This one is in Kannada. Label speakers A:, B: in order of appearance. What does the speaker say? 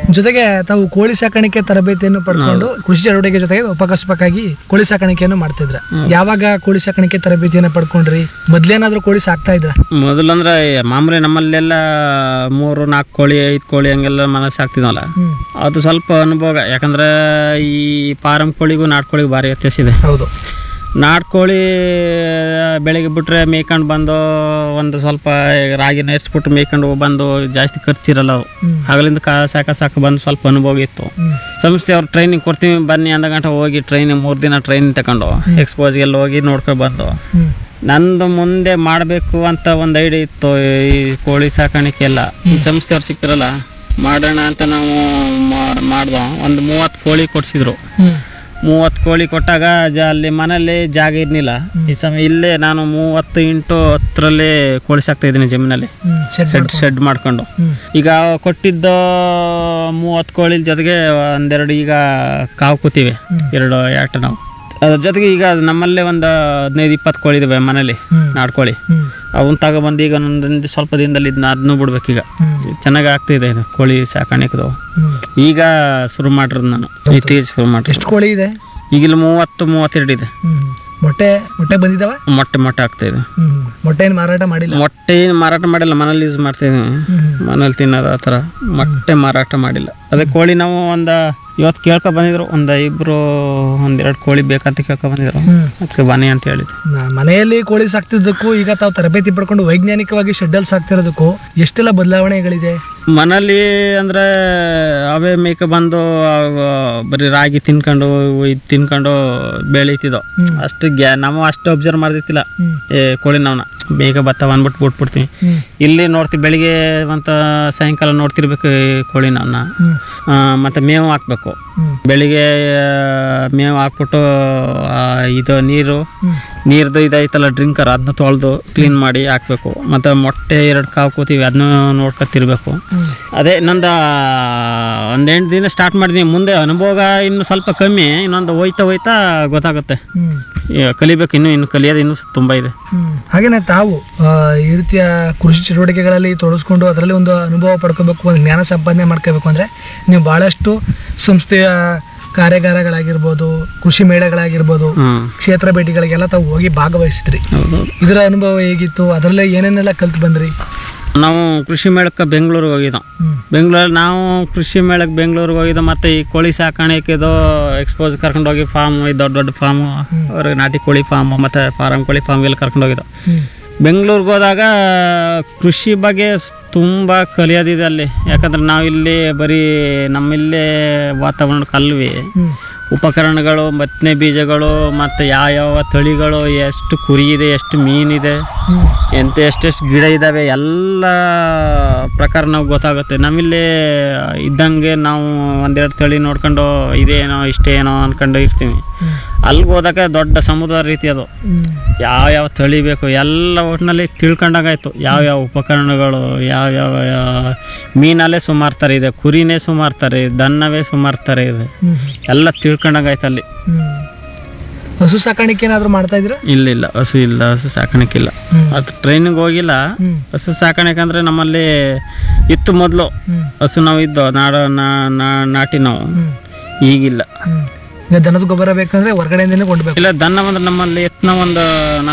A: ಜೊತೆಗೆ ತಾವು ಕೋಳಿ ಸಾಕಾಣಿಕೆ ತರಬೇತಿಯನ್ನು ಪಡ್ಕೊಂಡು ಕೃಷಿ ಚಟುವಟಿಕೆ ಜೊತೆಗೆ ಉಪಕಸಬಕ್ಕಾಗಿ ಕೋಳಿ ಸಾಕಾಣಿಕೆಯನ್ನು ಮಾಡ್ತಿದ್ರ ಯಾವಾಗ ಕೋಳಿ ಸಾಕಾಣಿಕೆ ತರಬೇತಿಯನ್ನು ಪಡ್ಕೊಂಡ್ರಿ ಮೊದ್ಲೇನಾದ್ರೂ ಕೋಳಿ ಸಾಕ್ತಾ ಇದ್ರ
B: ಮೊದಲಂದ್ರೆ ಮಾಮೂಲಿ ನಮ್ಮಲ್ಲೆಲ್ಲ ಮೂರು ನಾಲ್ಕು ಕೋಳಿ ಐದು ಕೋಳಿ ಹಂಗೆಲ್ಲ ಮನೆ ಸಾಕ್ತಿದ್ವಲ್ಲ
A: ಹ್ಮ್
B: ಅದು ಸ್ವಲ್ಪ ಅನುಭವ ಯಾಕಂದ್ರೆ ಈ ಫಾರಂ ಕೋಳಿಗೂ ನಾಟ್ಕೋಳಿಗೂ ಭಾರಿ ವ್ಯತ್ಯಾಸ ಇದೆ
A: ಹೌದು
B: ನಾಟ್ಕೋಳಿ ಬೆಳಿಗ್ಗೆ ಬಿಟ್ರೆ ಮೇಯ್ಕೊಂಡು ಬಂದು ಒಂದು ಸ್ವಲ್ಪ ರಾಗಿ ನೆರ್ಸ್ಬಿಟ್ಟು ಮೇಯ್ಕೊಂಡು ಬಂದು ಜಾಸ್ತಿ ಖರ್ಚಿರಲ್ಲ ಅವು
A: ಹ್ಮ್.
B: ಹಗಲಿಂದ ಕಾ ಸಾಕ ಸಾಕು ಬಂದು ಸ್ವಲ್ಪ ಅನುಭವ ಇತ್ತು
A: ಹ್ಮ್
B: ಸಂಸ್ಥೆ ಅವ್ರು ಟ್ರೈನಿಂಗ್ ಕೊಡ್ತೀವಿ ಬನ್ನಿ ಅಂದ ಗಂಟೆ ಹೋಗಿ ಟ್ರೈನಿಂಗ್ ಮೂರು ದಿನ ಟ್ರೈನಿಂಗ್ ತಗೊಂಡು ಎಕ್ಸ್ಪೋಸ್ಗೆಲ್ಲ ಹೋಗಿ ನೋಡ್ಕೊಂಡು ಬಂದು
A: ಹ್ಮ್
B: ನಂದು ಮುಂದೆ ಮಾಡಬೇಕು ಅಂತ ಒಂದು ಐಡಿಯಾ ಇತ್ತು ಈ ಕೋಳಿ ಸಾಕಾಣಿಕೆ ಎಲ್ಲ ಈ ಸಂಸ್ಥೆಯವ್ರು ಸಿಕ್ಕಿರಲ್ಲ ಮಾಡೋಣ ಅಂತ ನಾವು ಮಾ- ಮಾಡ್ದೋ ಒಂದು ಮೂವತ್ತು ಕೋಳಿ ಕೊಡ್ಸಿದ್ರು
A: ಹ್ಮ್
B: ಮೂವತ್ತು ಕೋಳಿ ಕೊಟ್ಟಾಗ ಜ ಅಲ್ಲಿ ಮನೇಲಿ ಜಾಗ ಇರ್ಲಿಲ್ಲ ಈ ಸಮಯ ಇಲ್ಲೇ ನಾನು ಮೂವತ್ತು ಇಂಟು ಹತ್ತರಲ್ಲಿ ಕೋಳಿ ಸಾಕ್ತಾ ಇದ್ದೀನಿ ಜಮೀನಲ್ಲಿ
A: ಹ್ಮ್ ಶೆಡ್
B: ಶೆಡ್ ಶೆಡ್ ಮಾಡ್ಕೊಂಡು
A: ಹ್ಮ್
B: ಈಗ ಕೊಟ್ಟಿದ್ದ ಮೂವತ್ತು ಕೋಳಿ ಜೊತೆಗೆ ಒಂದೆರಡು ಈಗ ಕಾವು ಕೂತಿವೆ ಎರಡು ಆಟ ನಾವು ಅದ್ರ ಜೊತೆಗೆ ಈಗ ನಮ್ಮಲ್ಲೇ ಒಂದು ಹದಿನೈದು ಇಪ್ಪತ್ತು ಕೋಳಿ ಇದಾವೆ ಮನೇಲಿ
A: ಹ್ಮ್
B: ನಾಡ್ಕೋಳಿ
A: ಹ್ಮ್
B: ಅವನ್ನ ತಗೊಬಂದು ಈಗ ಒಂದೊಂದು ಸ್ವಲ್ಪ ದಿನದಲ್ಲಿ ಇದನ್ನ ಅದನ್ನು ಬಿಡ್ಬೇಕೀಗ
A: ಹ್ಮ್
B: ಚೆನ್ನಾಗಿ ಆಗ್ತಿದೆ ಇದು ಕೋಳಿ ಸಾಕಾಣಿಕೆದು
A: ಹ್ಮ್
B: ಈಗ ಶುರು ಮಾಡಿರೋದು ನಾನು ಇತ್ತೀಚೆಗೆ ಶುರು ಮಾಡಿ
A: ಎಷ್ಟು ಕೋಳಿ ಇದೆ
B: ಈಗ ಇಲ್ಲಿ ಮೂವತ್ತು ಮೂವತ್ತೆರಡು ಇದೆ
A: ಹ್ಮ್ ಮೊಟ್ಟೆ ಮೊಟ್ಟೆ ಬಂದಿದಾವ
B: ಮೊಟ್ಟೆ ಮೊಟ್ಟೆ ಆಗ್ತಾ ಇದೆ
A: ಹ್ಮ್ ಮೊಟ್ಟೆ ಏನು ಮಾರಾಟ ಮಾಡಿಲ್ಲ
B: ಮೊಟ್ಟೆ ಏನು ಮಾರಾಟ ಮಾಡಿಲ್ಲ ಮನೇಲಿ ಯೂಸ್ ಮಾಡ್ತಿದ್ದೀವಿ
A: ಹ್ಮ್
B: ಮನೇಲಿ ತಿನ್ನೋದು ಆ ಥರ ಮೊಟ್ಟೆ ಮಾರಾಟ ಮಾಡಿಲ್ಲ ಅದೇ ಕೋಳಿ ನಾವು ಒಂದು ಇವತ್ತು ಕೇಳ್ಕೊ ಬಂದಿದ್ರು ಒಂದು ಇಬ್ಬರು ಒಂದೆರಡು ಕೋಳಿ ಬೇಕಂತ ಕೇಳ್ಕೊ ಬಂದಿದ್ರು
A: ಹ್ಮ್
B: ಅದಕ್ಕೆ ಬನ್ನಿ ಅಂತ ಹೇಳಿದ್ರು
A: ನಾ- ಮನೆಯಲ್ಲಿ ಕೋಳಿ ಸಾಕ್ತಿದ್ದಕ್ಕೂ ಈಗ ತಾವು ತರಬೇತಿ ಪಡ್ಕೊಂಡು ವೈಜ್ಞಾನಿಕವಾಗಿ ಶೆಡ್ಡಲ್ಲಿ ಸಾಕ್ತಿರೋದಕ್ಕೂ ಎಷ್ಟೆಲ್ಲ ಬದಲಾವಣೆಗಳಿದೆ
B: ಮನೇಲಿ ಅಂದರೆ ಅವೇ ಮೇಕ ಬಂದು ಅವ ಬರೀ ರಾಗಿ ತಿನ್ಕೊಂಡು ಇದು ತಿನ್ಕೊಂಡು ಬೆಳೀತಿದ್ದೋ
A: ಹ್ಮ್.
B: ಅಷ್ಟು ಗ್ಯಾ ನಾವು ಅಷ್ಟು ಅಬ್ಸರ್ವ್ ಮಾಡ್ದಿತ್ತಿಲ್ಲ
A: ಹ್ಮ್
B: ಏ ಕೋಳಿ ನಾವನ್ನ ಬೇಗ ಬತ್ತಾವ ಅಂದ್ಬಿಟ್ಟು ಬಿಟ್ಬಿಡ್ತೀವಿ
A: ಹ್ಮ್
B: ಇಲ್ಲಿ ನೋಡ್ತೀವಿ ಬೆಳಿಗ್ಗೆ ಮತ್ತು ಸಾಯಂಕಾಲ ನೋಡ್ತಿರ್ಬೇಕು ಈ ಕೋಳಿ ನಾವನ್ನ
A: ಹ್ಮ್
B: ಮತ್ತು ಮೇವು ಹಾಕ್ಬೇಕು
A: ಹ್ಮ್
B: ಬೆಳಿಗ್ಗೆ ಆ, ಮೇವು ಹಾಕ್ಬಿಟ್ಟು ಆ, ಇದು ನೀರು
A: ಹ್ಮ್
B: ನೀರ್ದು ಇದೈತಲ್ಲ ಡ್ರಿಂಕರ್ ಅದನ್ನ ತೊಳೆದು ಕ್ಲೀನ್ ಮಾಡಿ ಹಾಕ್ಬೇಕು ಮತ್ತು ಮೊಟ್ಟೆ ಎರಡು ಕಾವು ಕೂತೀವಿ ಅದನ್ನ ನೋಡ್ಕೊತಿರ್ಬೇಕು
A: ಹ್ಮ್
B: ಅದೇ ಇನ್ನೊಂದು ಒಂದು ಎಂಟು ದಿನ ಸ್ಟಾರ್ಟ್ ಮಾಡಿದ್ವಿ ಮುಂದೆ ಅನುಭವ ಇನ್ನು ಸ್ವಲ್ಪ ಕಮ್ಮಿ ಇನ್ನೊಂದು ಹೋಯ್ತಾ ಹೋಯ್ತಾ ಗೊತ್ತಾಗುತ್ತೆ
A: ಹ್ಮ್
B: ಈಗ ಕಲಿಬೇಕು ಇನ್ನೂ ಇನ್ನು ಕಲಿಯೋದು ಇನ್ನೂ ತುಂಬ ಇದೆ
A: ಹ್ಮ್ ಹಾಗೇನೆ ತಾವು ಆ, ಈ ರೀತಿಯ ಕೃಷಿ ಚಟುವಟಿಕೆಗಳಲ್ಲಿ ತೊಡಗಿಸ್ಕೊಂಡು ಅದರಲ್ಲಿ ಒಂದು ಅನುಭವ ಪಡ್ಕೋಬೇಕು ಒಂದು ಜ್ಞಾನ ಸಂಪಾದನೆ ಮಾಡ್ಕೋಬೇಕು ಅಂದರೆ ನೀವು ಭಾಳಷ್ಟು ಸಂಸ್ಥೆಯ ಕಾರ್ಯಾಗಾರಗಳಾಗಿರ್ಬೋದು ಕೃಷಿ ಮೇಳಗಳಾಗಿರ್ಬೋದು
B: ಹ್ಞೂ
A: ಕ್ಷೇತ್ರ ಭೇಟಿಗಳಿಗೆಲ್ಲ ತಾವು ಹೋಗಿ ಭಾಗವಹಿಸಿದ್ರಿ
B: ಹೌದು
A: ಇದರ ಅನುಭವ ಹೇಗಿತ್ತು ಅದರಲ್ಲೇ ಏನೇನೆಲ್ಲ ಕಲ್ತು ಬಂದ್ರಿ
B: ನಾವು ಕೃಷಿ ಮೇಳಕ್ಕೆ ಬೆಂಗಳೂರಿಗೆ ಹೋಗಿದ್ದೋ
A: ಹ್ಮ್
B: ಬೆಂಗಳೂರಲ್ಲಿ ನಾವು ಕೃಷಿ ಮೇಳಕ್ಕೆ ಬೆಂಗಳೂರಿಗೆ ಹೋಗಿದ್ದು ಮತ್ತು ಈ ಕೋಳಿ ಸಾಕಾಣಿಕೆದು ಎಕ್ಸ್ಪೋಸ್ ಕರ್ಕೊಂಡು ಹೋಗಿ ಫಾರ್ಮ್ ಈ ದೊಡ್ಡ ದೊಡ್ಡ ಫಾರ್ಮು ಅವ್ರಿಗೆ ನಾಟಿ ಕೋಳಿ ಫಾರ್ಮ್ ಮತ್ತು ಫಾರಂ ಕೋಳಿ ಫಾರ್ಮ್ ಎಲ್ಲ ಕರ್ಕೊಂಡು ಹೋಗಿದ್ದು
A: ಹ್ಮ್
B: ಬೆಂಗಳೂರಿಗೆ ಹೋದಾಗ ಕೃಷಿ ಬಗ್ಗೆ ತುಂಬ ಕಲಿಯೋದಿದೆ ಅಲ್ಲಿ ಯಾಕಂದ್ರೆ ನಾವಿಲ್ಲಿ ಬರೀ ನಮ್ಮಿಲ್ಲೇ ವಾತಾವರಣ ಕಲ್ವಿ
A: ಹ್ಮ್
B: ಉಪಕರಣಗಳು ಮತ್ತನೇ ಬೀಜಗಳು ಮತ್ತು ಯಾವ ತಳಿಗಳು ಎಷ್ಟು ಕುರಿ ಇದೆ ಎಷ್ಟು ಮೀನಿದೆ
A: ಹ್ಮ್
B: ಎಂತ ಎಷ್ಟೆಷ್ಟು ಗಿಡ ಇದ್ದಾವೆ ಎಲ್ಲ ಪ್ರಕಾರ ನಾವು ಗೊತ್ತಾಗುತ್ತೆ ನಮ್ಮಲ್ಲಿ ಇದ್ದಂಗೆ ನಾವು ಒಂದೆರಡು ತಳಿ ನೋಡ್ಕೊಂಡು ಇದೇನೋ ಇಷ್ಟೇನೋ ಅನ್ಕೊಂಡು ಇರ್ತೀವಿ
A: ಹ್ಮ್
B: ಅಲ್ಲಿಗೆ ಹೋದಾಗ ದೊಡ್ಡ ಸಮುದ್ರ ರೀತಿ ಅದು
A: ಹ್ಮ್
B: ಯಾವ ಯಾವ ತಳಿ ಬೇಕು ಎಲ್ಲ ಒಟ್ಟಿನಲ್ಲಿ ತಿಳ್ಕೊಂಡಾಗಾಯ್ತು ಯಾವ ಯಾವ ಉಪಕರಣಗಳು ಯಾವ ಯಾವ ಯಾವ- ಮೀನಲ್ಲೇ ಸುಮಾರು ಥರ ಇದೆ ಕುರಿನೇ ಸುಮಾರು ಥರ ಇದೆ ದನ್ನವೇ ಸುಮಾರು ಥರ ಇದೆ
A: ಹ್ಮ್
B: ಎಲ್ಲ ತಿಳ್ಕೊಂಡಾಗಾಯ್ತು ಅಲ್ಲಿ
A: ಹ್ಮ್ ಹಸು ಸಾಕಾಣಿಕೆ ಏನಾದರೂ ಮಾಡ್ತಾ ಇದ್ದೀರಾ
B: ಇಲ್ಲ ಇಲ್ಲ ಹಸು ಇಲ್ಲ ಹಸು ಸಾಕಾಣಿಕೆ ಇಲ್ಲ
A: ಹ್ಮ್
B: ಅದು ಟ್ರೈನಿಗೆ ಹೋಗಿಲ್ಲ
A: ಹ್ಮ್
B: ಹಸು ಸಾಕಾಣಿಕೆ ಅಂದರೆ ನಮ್ಮಲ್ಲಿ ಇತ್ತು ಮೊದಲು
A: ಹ್ಮ್
B: ಹಸು ನಾವು ಇದ್ದು ನಾಡ ನಾ- ನಾ- ನಾಟಿ ನಾವು
A: ಹ್ಮ್
B: ಈಗಿಲ್ಲ
A: ಹ್ಮ್ ಈಗ ದನದ ಗೊಬ್ಬರ ಬೇಕಂದ್ರೆ ಹೊರಗಡೆಯಿಂದನೇ ಕೊಂಡ್ಬೇಕು
B: ಇಲ್ಲ ದನ್ನ ಅಂದ್ರೆ ನಮ್ಮಲ್ಲಿ ಎತ್ತಿನ ಒಂದು